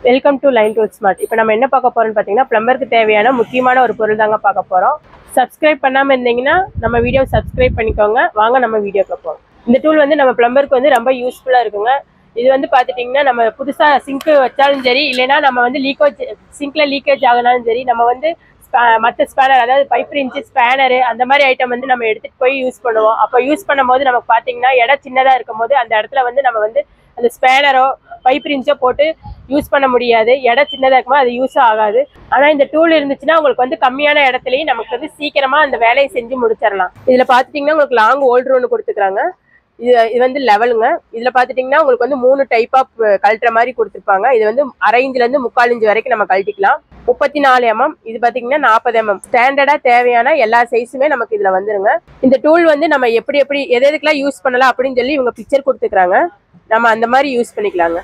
welcome to line tool smart இப்போ நம்ம என்ன பார்க்க போறோம்னு பார்த்தீங்கன்னா பிளம்பருக்கு தேவையான முக்கியமான ஒரு பொருள் தாங்க பார்க்க போறோம் சப்ஸ்கிரைப் பண்ணாம இருந்தீங்கன்னா நம்ம வீடியோ சப்ஸ்கிரைப் பண்ணிக்கோங்க வாங்க நம்ம வீடியோக்கு போவோம் இந்த டூல் வந்து நம்ம பிளம்பருக்கு வந்து ரொம்ப யூஸ்ஃபுல்லா இருக்குங்க இது வந்து பார்த்துட்டிங்கன்னா நம்ம புதுசா சிங்க் வச்சாலும் சரி இல்லைன்னா நம்ம வந்து லீக்கேஜ் சிங்க்ல லீக்கேஜ் ஆகினாலும் சரி நம்ம வந்து மற்ற ஸ்பேனர் அதாவது பைப் ரிஞ்சு ஸ்பேனரு அந்த மாதிரி ஐட்டம் வந்து நம்ம எடுத்துட்டு போய் யூஸ் பண்ணுவோம் அப்போ யூஸ் பண்ணும்போது நமக்கு பார்த்தீங்கன்னா இடம் சின்னதாக இருக்கும் போது அந்த இடத்துல வந்து நம்ம வந்து அந்த ஸ்பேனரோ பைப் ரிஞ்சோ போட்டு யூஸ் பண்ண முடியாது இடம் சின்னதாக இருக்கும்போது அது யூஸ் ஆகாது ஆனால் இந்த டூல் இருந்துச்சுன்னா உங்களுக்கு வந்து கம்மியான இடத்துலையும் நமக்கு வந்து சீக்கிரமா அந்த வேலையை செஞ்சு முடிச்சிடலாம் இதில் பார்த்துட்டிங்கன்னா உங்களுக்கு லாங் ஹோல்டர் ஒன்று கொடுத்துக்கிறாங்க இது இது வந்து லெவலுங்க இதில் பார்த்துட்டிங்கன்னா உங்களுக்கு வந்து மூணு டைப் ஆஃப் கழட்டுற மாதிரி கொடுத்துருப்பாங்க இது வந்து அரை இன்ச்லேருந்து முக்கால் இன்ச் வரைக்கும் நம்ம கழட்டிக்கலாம் முப்பத்தி நாலு எம்எம் இது பார்த்தீங்கன்னா நாற்பது எம்எம் ஸ்டாண்டர்டாக தேவையான எல்லா சைஸுமே நமக்கு இதில் வந்துருங்க இந்த டூல் வந்து நம்ம எப்படி எப்படி எது எதுக்கெல்லாம் யூஸ் பண்ணலாம் அப்படின்னு சொல்லி இவங்க பிக்சர் கொடுத்துக்கிறாங்க நம்ம அந்த மாதிரி யூஸ் பண்ணிக்கலாங்க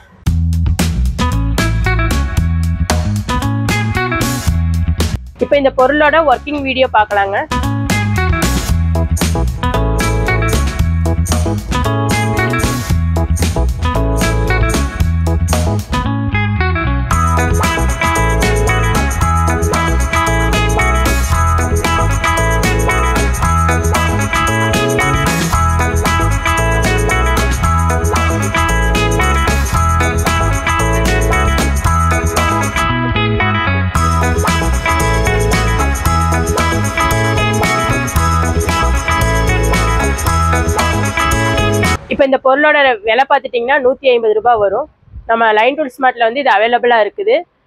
இப்போ இந்த பொருளோட ஒர்க்கிங் வீடியோ பார்க்கலாங்க இப்போ இந்த பொருளோட விலை பார்த்துட்டிங்கன்னா நூற்றி ஐம்பது ரூபாய் வரும் நம்ம லைன் டூல் ஸ்மார்ட்டில் வந்து இது அவைலபிளாக இருக்குது